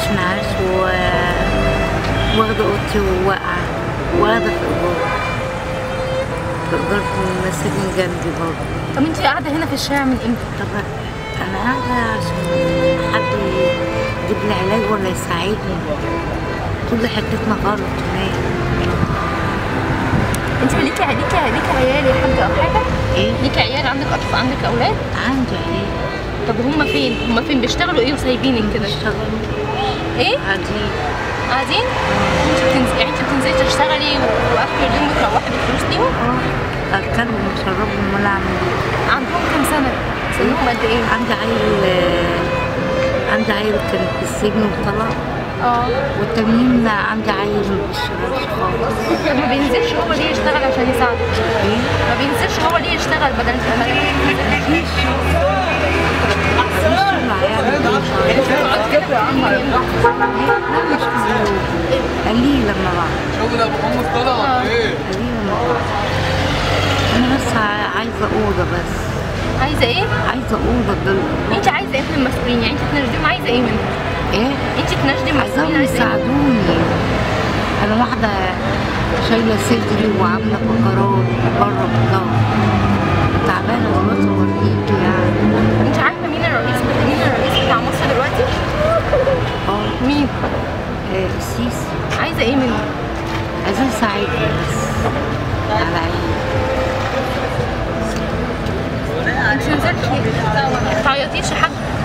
عايش معاش و واخدة اوضتي وواقعة وقاعدة في ايجار في ايجار في المساجين جنبي برضه طب انت قاعده هنا في الشارع من امتى طب انا قاعدة عشان حد يجيب لي علاج ولا يساعدني كل حتتنا غلط هناك انت ليكي ليكي ليكي عيال يا حاجه او حاجه ايه ليكي عيال عندك اطفال عندك اولاد عندي علاج طب هم فين هم فين بيشتغلوا ايه وسايبينك كده بيشتغلوا ايه قاعدين قاعدين انت بتنزلي يعني انت بتنزلي تشتغلي واخر اليوم بتروحي بالفلوس ليهم اه اكلهم واشربهم ولا اعمل إيه؟ عندهم كام سنه سنهم قد ايه عندي عيل آه، عندي عيل كان في السجن وطلع اه والتانيين عندي عيل ما بيشتغلش خالص طب ما بينزلش هو ليه يشتغل عشان يساعدك ايه ما بينزلش هو ليه يشتغل بدل ما مفيش شغل مفيش شغل يعني لا مش كتير قليل لما بعد شغل ابو ام طلع ولا ايه؟ قليل لما بعد انا بس ع- عايزه اوضه بس عايزه ايه عايزه اوضه دل... انت عايزه ايه من المسؤولين يعني انت تناشديهم عايزه ايه منهم ايه انت تناشدي المسؤولين عايزاهم عايزه ايه يساعدوني انا واحده شايله صدري وعامله فقرات بره الظهر تعبانه دلوقتي اوريكي يعني انت عارفه مين الرئيس مين الرئيس بتاع مصر دلوقتي اه مين آه، السيسي عايزه ايه منه عايزين يساعدني بس على عيني انت نزلتي ما تعيطيش يا حاج